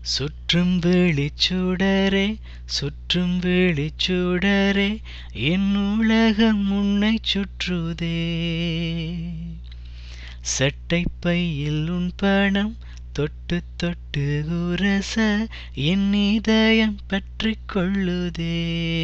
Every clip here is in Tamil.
சுற்றும் வெளிச்சுடரே சுற்றும் வெளிச்சுடரே என் உலகம் உன்னை சுற்றுதே சட்டைப் பையில் உன் பணம் தொட்டு தொட்டு உரச என் இதயம் பற்றிக் கொள்ளுதே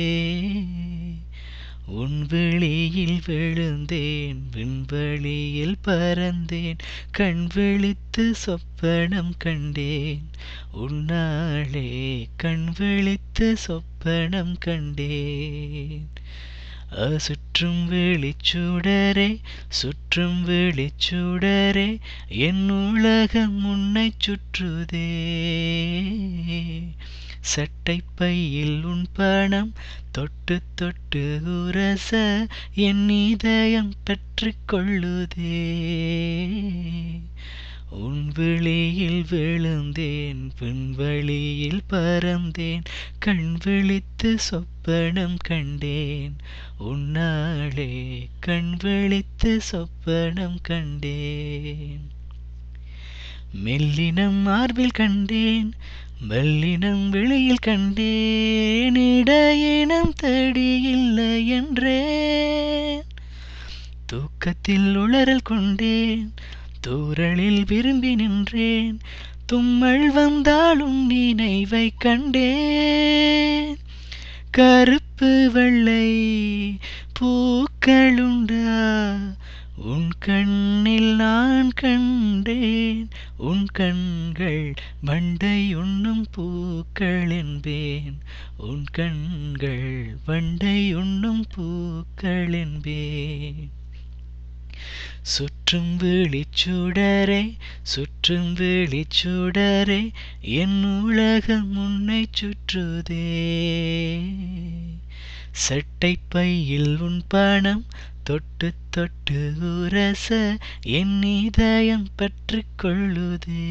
உன் விழியில் விழுந்தேன் விண்வெளியில் பறந்தேன் கண் விழித்து சொப்பனம் கண்டேன் உன்னாலே கண் விழித்து சொப்பனம் கண்டேன் சுற்றும் வெளிச்சுடரே சுற்றும் வெளிச்சுடரே என் உலகம் உன்னை சுற்றுதே சட்டைப் பையில் உன் பணம் தொட்டு தொட்டு உரச என் இதயம் பற்றிக் கொள்ளுதே உன் விழியில் விழுந்தேன் விண்வெளியில் பறந்தேன் கண் விழித்து சொப்பனம் கண்டேன் உன்னாலே கண் விழித்து சொப்பனம் கண்டேன் மெல்லினம் மார்பில் கண்டேன் மெல்லினம் வெளியில் கண்டேன் இடையினம் தேடி இல்லை என்றேன் தூக்கத்தில் உளறல் கொண்டேன் தூரலில் விரும்பி நின்றேன் தும்மல் வந்தாலும் நினைவை கண்டேன் கருப்பு வெள்ளை பூக்களுண்டா உன் கண்ணில் நான் கண்டேன் உன் கண்கள் வண்டை உண்ணும் பூக்கள் என்பேன் உன் கண்கள் வண்டை உண்ணும் பூக்கள் என்பேன் சுற்றும் வெளிச்சுடரே சுற்றும் வெளிச்சுடரே என் உலகம் உன்னை சுற்றுதே சட்டைப் பையில் உன் பணம் தொட்டு தொட்டு உரச என் இதயம் பற்றிக் கொள்ளுதே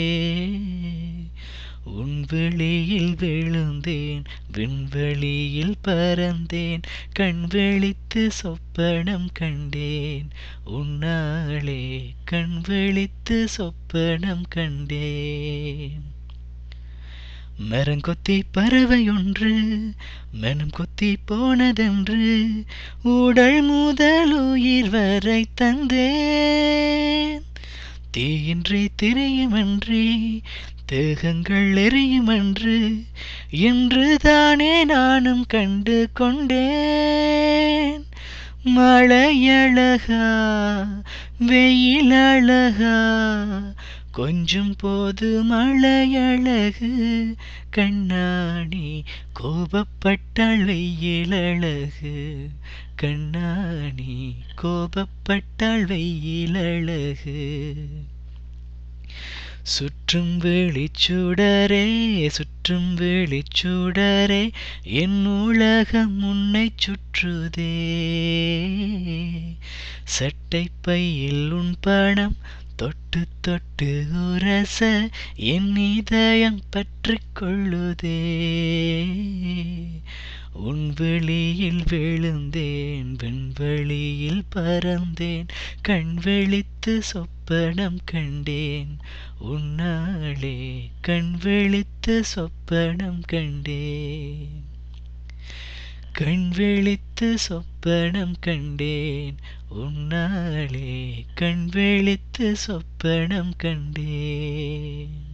உன் வெளியில் விழுந்தேன் விண்வெளியில் பறந்தேன் கண் விழித்து சொப்பனம் கண்டேன் உன்னாலே கண் விழித்து சொப்பனம் கண்டேன் மரங்கொத்தி பறவை ஒன்று மனம் கொத்தி போனதென்று உடல் முதல் உயிர் வரை தந்தேன் தீயின்றி திரியுமன்றி தேகங்கள் எரியுமன்று என்று தானே நானும் கண்டு கொண்டேன் மழையழகா வெயில் அழகா கொஞ்சம் போது மழையழகு கண்ணாடி கோபப்பட்டாள் வெயில் அழகு கண்ணாடி கோபப்பட்டாள் வெயில் அழகு சுற்றும் வெளிச்சுடரே சுற்றும் வெளிச்சுடரே என் உலகம் உன்னை சுற்றுதே சட்டைப் பையில் உன் பணம் தொட்டு தொட்டு உரச என் இதயம் பற்றிக் கொள்ளுதே உன் வெளியில் விழுந்தேன் விண்வெளியில் பறந்தேன் கண் விழித்து சொப்பனம் கண்டேன் உன்னாலே கண் விழித்து சொப்பனம் கண்டேன் கண் விழித்து சொப்பனம் கண்டேன் உன்னாலே கண் விழித்து சொப்பனம் கண்டேன்